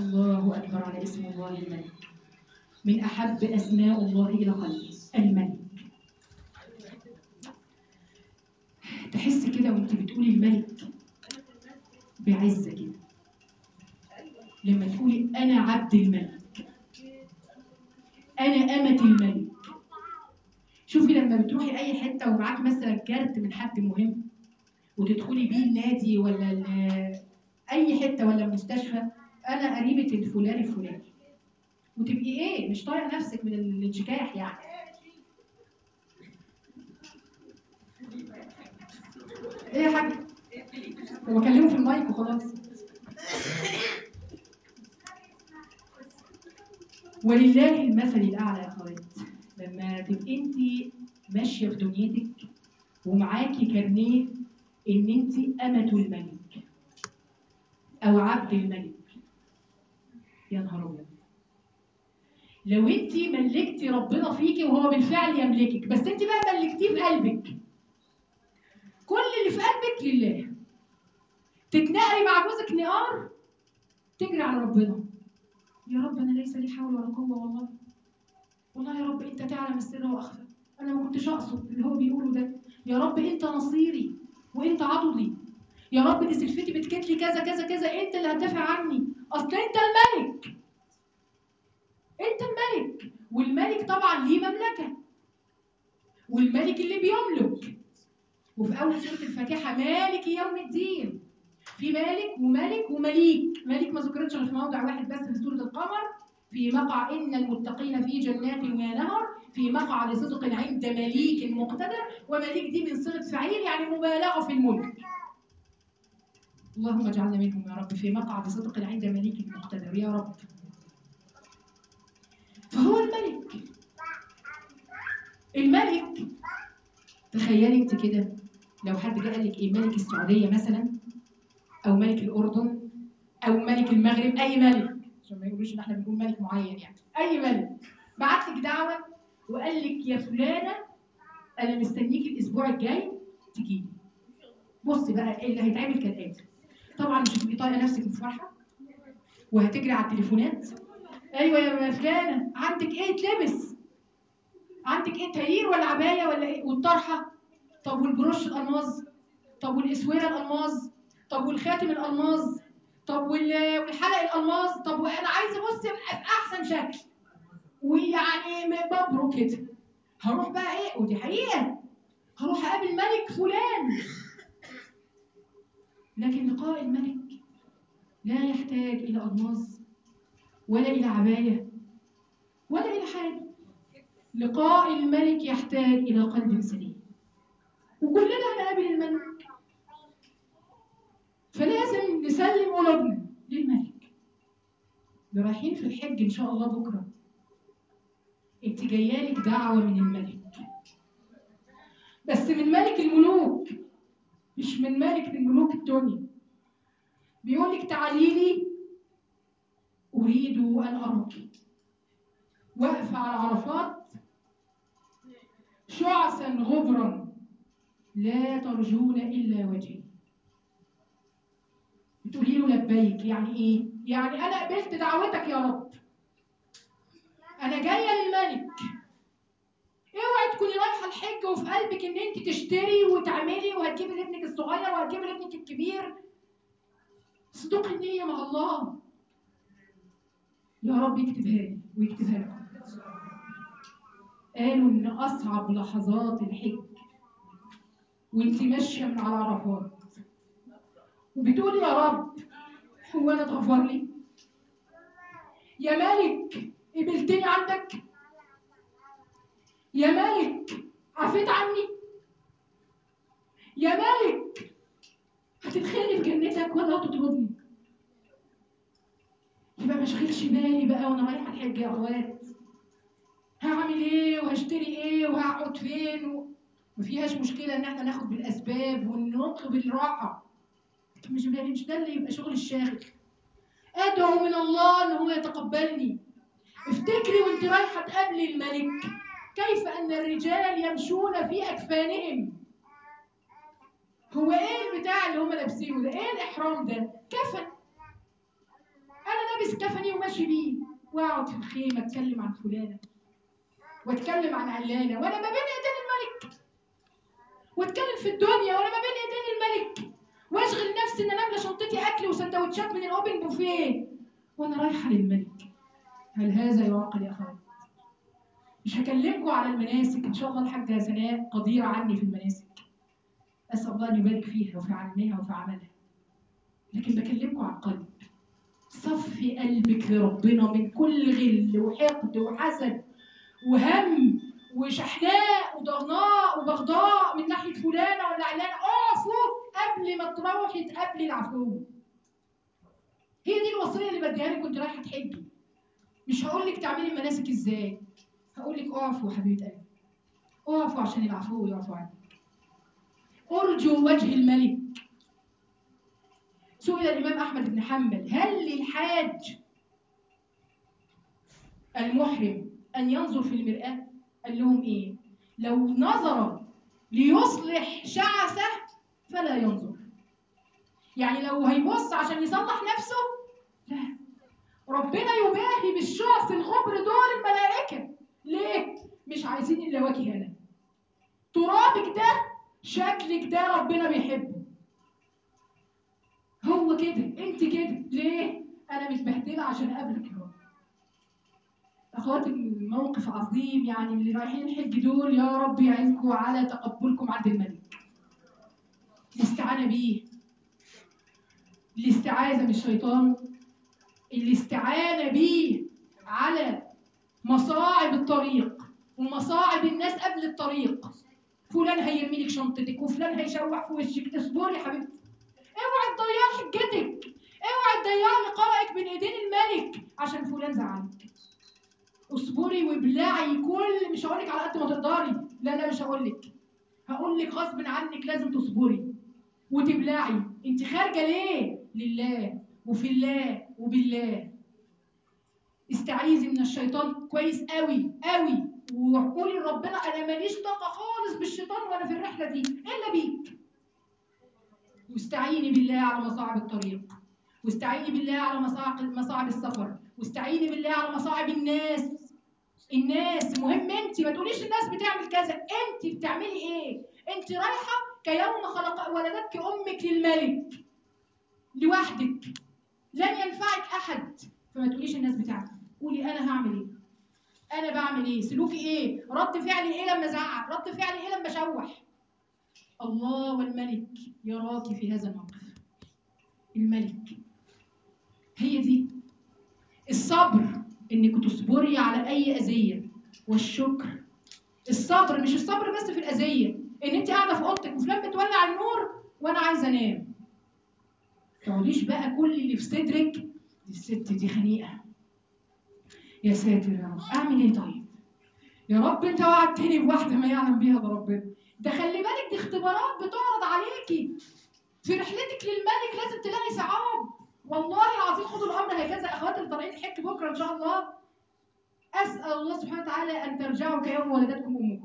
الله اكبر على اسم الله الملك من احب اسماء الله الى قلبي الملك تحس كده وانت بتقولي الملك بعزه كده لما تقولي انا عبد الملك انا امه الملك شوفي لما بتروحي اي حته ومعاكي مثلا كارت من حد مهم وتدخلي بيه النادي ولا ال- اي حته ولا المستشفى انا قريبه الفلان الفلاني وتبقي ايه مش طايقه نفسك من الانشكاح يعني ايه يا حاج هو بكلمه في المايك وخلاص ولله المثل الاعلى يا اخوات لما تبقي انت ماشيه في دنيتك ومعاكي كارنيه ان انت امه الملك او عبد الملك يا نهار ابيض لو انت ملكتي ربنا فيكي وهو بالفعل يملكك بس انت بقى ملكتيه في قلبك كل اللي في قلبك لله تتنقري مع جوزك نقار تجري على ربنا يا رب انا ليس لي حول ولا قوه والله والله يا رب انت تعلم السر واخفى انا ما كنتش اقصد اللي هو بيقوله ده يا رب انت نصيري وانت عضدي يا رب دي سلفتي بتكتلي كذا كذا كذا انت اللي هتدافع عني اصل انت الملك انت الملك والملك طبعا ليه مملكه والملك اللي بيملك وفي اول سوره الفاتحه مالك يوم الدين في مالك وملك ومليك ملك ما ذكرتش غير في موضع واحد بس في سوره القمر في مقع ان المتقين في جنات ونهر في مقعد صدق عند مليك مقتدر ومليك دي من صيغه فعيل يعني مبالغه في الملك اللهم اجعلنا منهم يا رب في مقعد صدق عند مليك مقتدر يا رب فهو الملك الملك تخيلي انت كده لو حد جه قال لك ايه ملك السعوديه مثلا او ملك الاردن او ملك المغرب اي ملك عشان ما يقولوش ان احنا بنقول ملك معين يعني اي ملك بعت لك دعوه وقال لك يا فلانه انا مستنيكي الاسبوع الجاي تجيلي بصي بقى اللي هيتعمل كالاتي طبعا مش هتبقي طايقه نفسك من الفرحه وهتجري على التليفونات ايوه يا فلانه عندك ايه تلبس عندك ايه تايير ولا عبايه ولا ايه والطرحه طب والبروش الالماظ طب والاسوره الالماظ طب والخاتم الالماظ طب وال- والحلق الالماظ طب وانا عايزه بص ابقى في احسن شكل ويعني ببرو كده هروح بقى ايه ودي حقيقه هروح اقابل ملك فلان لكن لقاء الملك لا يحتاج الى الماظ ولا الى عبايه ولا الى حاجه لقاء الملك يحتاج الى قلب سليم وكلنا هنقابل الملك فلازم نسلم قلوبنا للملك اللي رايحين في الحج ان شاء الله بكره انت جايالك دعوه من الملك بس من ملك الملوك مش من ملك من ملوك الدنيا بيقول لك تعالي لي اريد ان اراك واقفه على عرفات شعثا غبرا لا ترجون الا وجهي بتقولي له لبيك يعني ايه يعني انا قبلت دعوتك يا رب انا جايه للملك اوعي تكوني رايحه الحج وفي قلبك ان انت تشتري وتعملي وهتجيبي لابنك الصغير وهتجيبي لابنك الكبير صدق النيه مع الله يا رب يكتبها لي ويكتبها لكم قالوا ان اصعب لحظات الحج وانت ماشيه من على عرفات وبتقولي يا رب هو انا اتغفر لي يا ملك قبلتني عندك يا ملك عفيت عني يا ملك هتدخلني في جنتك ولا هتطردني يبقى ما اشغلش بالي بقى وانا رايحه الحج يا اخوات هعمل ايه وهشتري ايه وهقعد فين و... ما فيهاش مشكله ان احنا ناخد بالاسباب ونطلب الراحه لكن مش مش ده اللي يبقى شغل الشاغل ادعو من الله ان هو يتقبلني افتكري وانت رايحه تقابلي الملك كيف ان الرجال يمشون في اكفانهم هو ايه البتاع اللي هم لابسينه ده ايه الاحرام ده كفن انا لابس ولابس كفني وماشي بيه واقعد في الخيمه اتكلم عن فلانه واتكلم عن علانه وانا ما بين ايدين الملك واتكلم في الدنيا وانا ما بين ايدين الملك واشغل نفسي ان انا املى شنطتي اكل وسندوتشات من الاوبن بوفيه وانا رايحه للملك هل هذا يعقل يا اخوان مش هكلمكم على المناسك ان شاء الله الحاجه سناء قديره عني في المناسك اسال الله ان يبارك فيها وفي علمها وفي عملها لكن بكلمكم عن قلب صفي قلبك لربنا من كل غل وحقد وحسد وهم وشحناء وضغناء وبغضاء من ناحيه فلانه ولا علانه اعفوا قبل ما تروحي تقابلي العفو هي دي الوصيه اللي بديها لك كنت رايحه تحجي مش هقول لك تعملي المناسك ازاي هقول لك اعفوا حبيبه قلبي اعفوا عشان العفو يعفو عنك ارجو وجه الملك سئل الامام احمد بن حنبل هل للحاج المحرم ان ينظر في المراه قال لهم ايه لو نظر ليصلح شعثه فلا ينظر يعني لو هيبص عشان يصلح نفسه لا ربنا يباهي بالشعث الغبر دول الملائكه ليه مش عايزين الا وجه انا ترابك ده شكلك ده ربنا بيحبه هو كده انت كده ليه انا متبهدله عشان اقابلك يا رب اخواتي موقف عظيم يعني اللي رايحين الحج دول يا رب يعينكم على تقبلكم عند الملك الاستعانه بيه الاستعاذه من الشيطان الاستعانه بيه على مصاعب الطريق ومصاعب الناس قبل الطريق فلان هيرمي لك شنطتك وفلان هيشوح في وشك اصبري يا حبيبتي اوعي تضيعي حجتك اوعي تضيعي لقائك بين ايدين الملك عشان فلان زعلك اصبري وابلعي كل مش هقول لك على قد ما تقدري لا لا مش هقول لك هقول لك غصب عنك لازم تصبري وتبلعي انت خارجه ليه لله وفي الله وبالله استعيذي من الشيطان كويس قوي قوي وقولي لربنا انا ماليش طاقه خالص بالشيطان وانا في الرحله دي الا بيك واستعيني بالله على مصاعب الطريق واستعيني بالله على مصاعب مصاعب السفر واستعيني بالله على مصاعب الناس الناس مهم انت ما تقوليش الناس بتعمل كذا انت بتعملي ايه انت رايحه كيوم خلق ولدتك امك للملك لوحدك لن ينفعك احد فما تقوليش الناس بتعمل قولي انا هعمل ايه انا بعمل ايه سلوكي ايه رد فعلي ايه لما ازعق رد فعلي ايه لما اشوح الله والملك يراك في هذا الموقف الملك هي دي الصبر انك تصبري على اي اذيه والشكر الصبر مش الصبر بس في الاذيه ان انت قاعده في اوضتك وفلان بتولع النور وانا عايزه انام تقعديش بقى كل اللي في صدرك دي الست دي خنيقه يا ساتر يا رب اعمل ايه طيب يا رب انت وعدتني بواحده ما يعلم بيها الا ربنا ده خلي بالك دي اختبارات بتعرض عليكي في رحلتك للملك لازم تلاقي صعاب والله العظيم خدوا الامر هكذا اخوات اللي طالعين الحج بكره ان شاء الله اسال الله سبحانه وتعالى ان ترجعوا كيوم ولدتكم امكم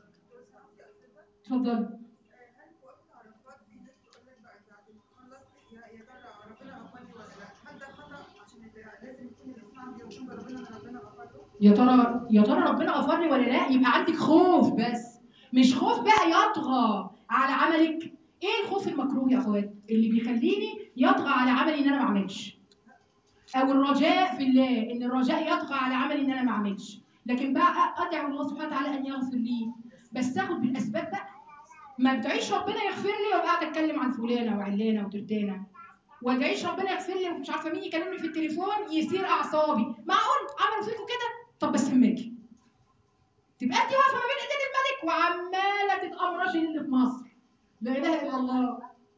اتفضلي هل في وقت عرفات في ناس تقول لك بقى بعد ما تخلص يا يا ترى ربنا غفر لي ولا لا؟ هل ده خطأ عشان يبقى لازم يكون الإسلام بيوصل ربنا ان ربنا غفر له؟ يا ترى يا ترى ربنا غفر لي ولا لا يبقى عندك خوف بس مش خوف بقى يطغى على عملك ايه الخوف المكروه يا اخوات اللي بيخليني يطغى على عملي ان انا ما اعملش او الرجاء في الله ان الرجاء يطغى على عملي ان انا ما اعملش لكن بقى ادعو الله سبحانه وتعالى ان يغفر لي بس اخد بالاسباب بقى ما بدعيش ربنا يغفر لي وابقى قاعده اتكلم عن فلانه وعلانه وترتانه وادعيش ربنا يغفر لي ومش عارفه مين يكلمني في التليفون يثير اعصابي معقول عملوا فيكم كده طب بس هماكي تبقى انت واقفه ما بين ايدين الملك وعماله تتامرشي اللي في مصر لا اله الا الله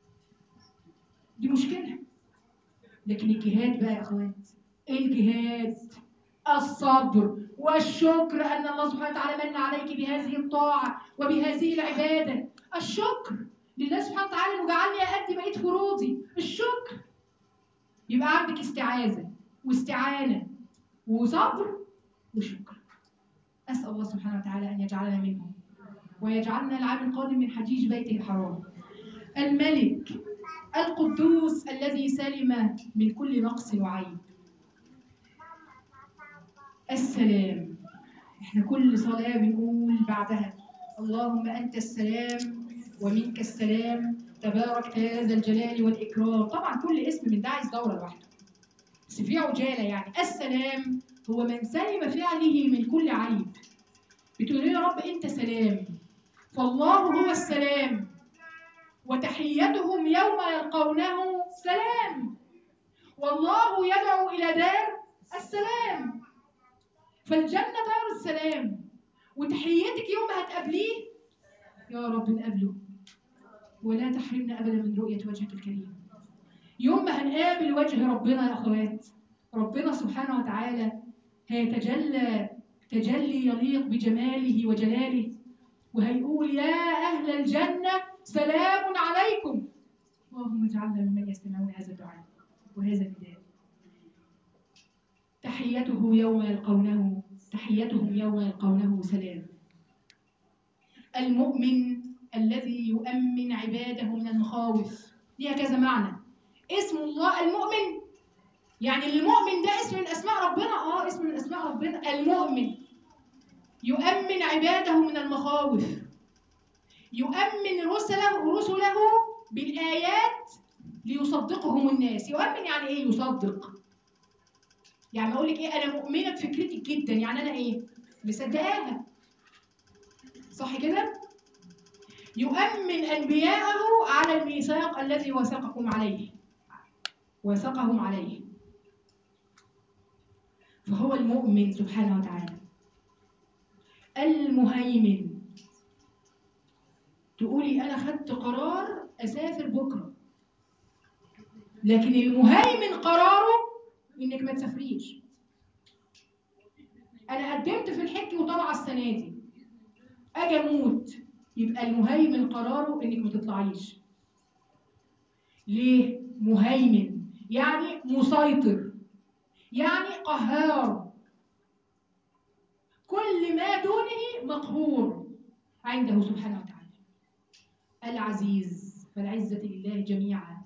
دي مشكله لكن الجهاد بقى يا اخوات ايه الجهاد الصبر والشكر ان الله سبحانه وتعالى من عليك بهذه الطاعه وبهذه العباده الشكر لله سبحانه وتعالى انه جعلني اادي بقيه فروضي الشكر يبقى عندك استعاذه واستعانه وصبر وشكر اسال الله سبحانه وتعالى ان يجعلنا منهم ويجعلنا العام القادم من حجيج بيته الحرام الملك القدوس الذي سلم من كل نقص وعيب السلام احنا كل صلاة بنقول بعدها اللهم أنت السلام ومنك السلام تبارك يا ذا الجلال والإكرام طبعا كل اسم من ده عايز دورة لوحده بس في عجالة يعني السلام هو من سلم فعله من كل عيب بتقول يا رب أنت سلام فالله هو السلام وتحيتهم يوم يلقونه سلام والله يدعو إلى دار السلام فالجنة دار السلام وتحيتك يوم ما هتقابليه يا رب نقابله ولا تحرمنا أبدا من رؤية وجهك الكريم يوم ما هنقابل وجه ربنا يا أخوات ربنا سبحانه وتعالى هيتجلى تجلي يليق بجماله وجلاله وهيقول يا أهل الجنة سلام عليكم اللهم اجعلنا ممن يستمعون هذا الدعاء وهذا النداء تحيته يوم يلقونه تحيتهم يوم يلقونه سلام المؤمن الذي يؤمن عباده من المخاوف ليها كذا معنى اسم الله المؤمن يعني المؤمن ده اسم من اسماء ربنا اه اسم من اسماء ربنا المؤمن يؤمن عباده من المخاوف يؤمن رسله رسله بالايات ليصدقهم الناس يؤمن يعني ايه يصدق يعني اقول لك ايه انا مؤمنه بفكرتك جدا يعني انا ايه مصدقاها صح كده يؤمن انبياءه على الميثاق الذي وثقكم عليه وثقهم عليه فهو المؤمن سبحانه وتعالى المهيمن تقولي انا خدت قرار اسافر بكره لكن المهيمن قراره انك ما تسافريش انا قدمت في الحج وطالعه السنه دي اجي اموت يبقى المهيمن قراره انك ما تطلعيش ليه مهيمن يعني مسيطر يعني قهار كل ما دونه مقهور عنده سبحانه وتعالى العزيز فالعزة لله جميعا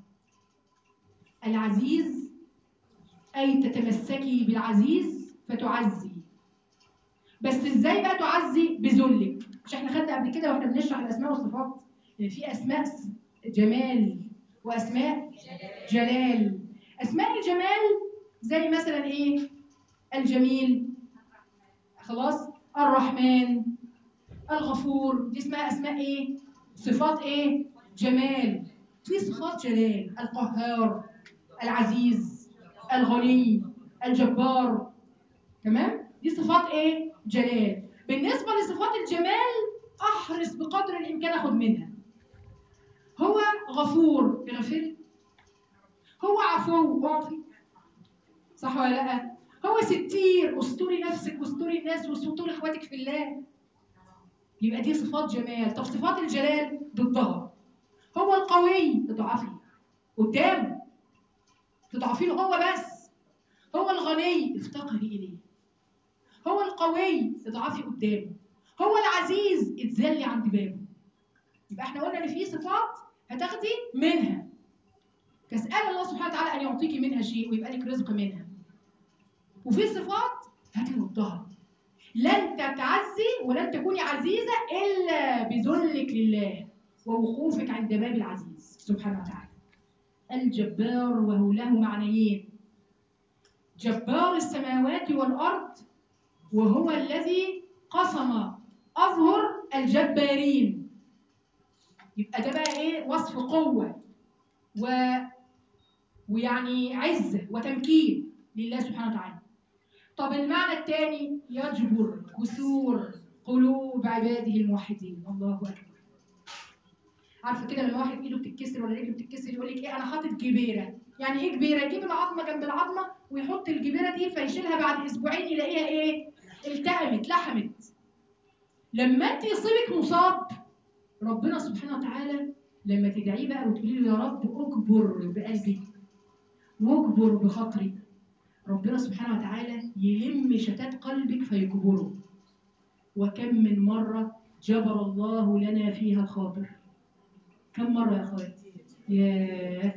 العزيز أي تتمسكي بالعزيز فتعزي بس ازاي بقى تعزي بذلك مش احنا خدنا قبل كده واحنا بنشرح الاسماء والصفات ان في اسماء جمال واسماء جلال اسماء الجمال زي مثلا ايه الجميل خلاص الرحمن الغفور دي اسمها اسماء ايه صفات ايه جمال في صفات جلال القهار العزيز الغني الجبار تمام دي صفات ايه جلال بالنسبه لصفات الجمال احرص بقدر الامكان اخد منها هو غفور يغفر هو عفو اعطي صح ولا لا هو ستير استوري نفسك واستوري الناس واستوري اخواتك في الله يبقى دي صفات جمال طب صفات الجلال ضدها هو القوي اضعفي قدامه تضعفي له هو بس هو الغني افتقري اليه هو القوي اضعفي قدامه هو العزيز اتذلي عند بابه يبقى احنا قلنا ان في صفات هتاخدي منها تسال الله سبحانه وتعالى ان يعطيكي منها شيء ويبقى لك رزق منها وفي صفات هاتي ضدها لن تتعزي ولن تكوني عزيزه الا بذلك لله ووقوفك عند باب العزيز سبحانه وتعالى الجبار وهو له معنيين جبار السماوات والارض وهو الذي قسم اظهر الجبارين يبقى ده بقى ايه وصف قوه و ويعني عزه وتمكين لله سبحانه وتعالى طب المعنى الثاني يجبر كسور قلوب عباده الموحدين الله اكبر عارفه كده لما واحد ايده بتتكسر ولا رجله بتتكسر يقول لك ايه انا حاطط جبيره يعني ايه جبيره يجيب العظمه جنب العظمه ويحط الجبيره دي فيشيلها بعد اسبوعين يلاقيها ايه التأمت لحمت لما انت يصيبك مصاب ربنا سبحانه وتعالى لما تدعيه بقى وتقولي له يا رب اجبر بقلبي واجبر بخاطري ربنا سبحانه وتعالى يلم شتات قلبك فيجبره وكم من مرة جبر الله لنا فيها الخاطر كم مرة يا اخواتي ياه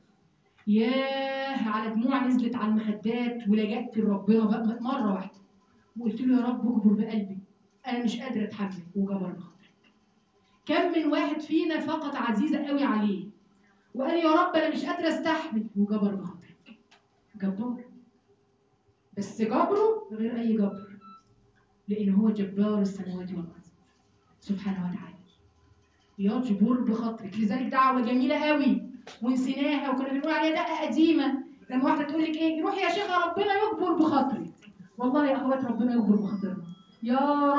ياه على دموع نزلت على المخدات ولجأت لربنا بقى مرة واحدة وقلت له يا رب اجبر بقلبي انا مش قادره اتحمل وجبر بخاطرك كم من واحد فينا فقط عزيزه قوي عليه وقال يا رب انا مش قادره استحمل وجبر بخاطرك جبار بس جبره غير اي جبر لان هو جبار السماوات والارض سبحانه وتعالى يجبر بخاطرك لذلك دعوه جميله قوي ونسيناها وكنا بنقول عليها دقه قديمه لما واحده تقول لك ايه روحي يا شيخه ربنا يجبر بخاطرك والله يا اخوات ربنا يجبر بخاطرنا يا